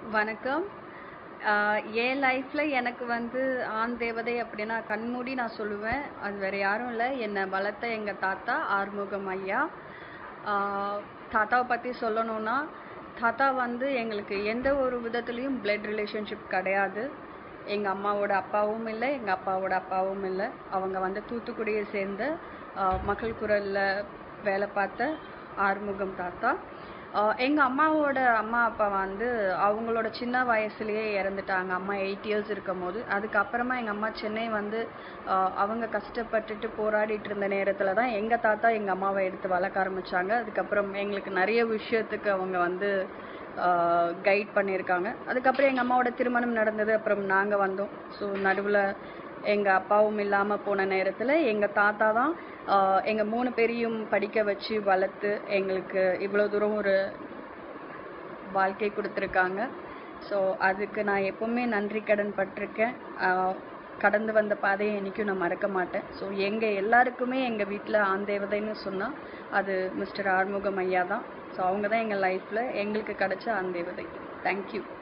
வணக்கம் ஆஹ் என் லைஃப்பில் எனக்கு வந்து ஆண் தேவதை அப்படின்னா கண்மூடி நான் சொல்லுவேன் அது வேறு யாரும் இல்லை என்னை வளர்த்த எங்கள் தாத்தா ஆறுமுகம் ஐயா ஆஹ் தாத்தாவை பற்றி சொல்லணும்னா தாத்தா வந்து எங்களுக்கு எந்த ஒரு விதத்துலேயும் பிளட் ரிலேஷன்ஷிப் கிடையாது எங்கள் அம்மாவோட அப்பாவும் இல்லை எங்கள் அப்பாவோட அப்பாவும் இல்லை அவங்க வந்து தூத்துக்குடியை சேர்ந்த ஆஹ் மக்கள் குரலில் வேலை பார்த்த ஆறுமுகம் தாத்தா எங்கள் அம்மாவோட அம்மா அப்பா வந்து அவங்களோட சின்ன வயசுலயே இறந்துட்டாங்க அம்மா எயிட் இயர்ஸ் இருக்கும் போது அதுக்கப்புறமா எங்கள் அம்மா சென்னை வந்து ஆஹ் அவங்க கஷ்டப்பட்டுட்டு போராடிட்டு இருந்த நேரத்தில் தான் எங்கள் தாத்தா எங்கள் அம்மாவை எடுத்து வளர்க்க ஆரம்பிச்சாங்க அதுக்கப்புறம் எங்களுக்கு நிறைய விஷயத்துக்கு அவங்க வந்து கைட் பண்ணியிருக்காங்க அதுக்கப்புறம் எங்கள் அம்மாவோட திருமணம் நடந்தது அப்புறம் நாங்கள் வந்தோம் ஸோ நடுவில் எங்கள் அப்பாவும் இல்லாமல் போன நேரத்தில் எங்கள் தாத்தா தான் எங்கள் மூணு பேரையும் படிக்க வச்சு வளர்த்து எங்களுக்கு இவ்வளோ தூரம் ஒரு வாழ்க்கை கொடுத்துருக்காங்க ஸோ அதுக்கு நான் எப்போவுமே நன்றி கடன் பட்டிருக்கேன் ஆஹ் கடந்து வந்த பாதையை என்றைக்கும் நான் மறக்க மாட்டேன் ஸோ எங்கள் எல்லாருக்குமே எங்கள் வீட்டில் ஆண் தேவதைன்னு சொன்னால் அது மிஸ்டர் ஆறுமுகம் ஐயா தான் ஸோ அவங்க தான் எங்கள் லைஃப்பில் எங்களுக்கு கிடைச்ச ஆண் தேவதை தேங்க்யூ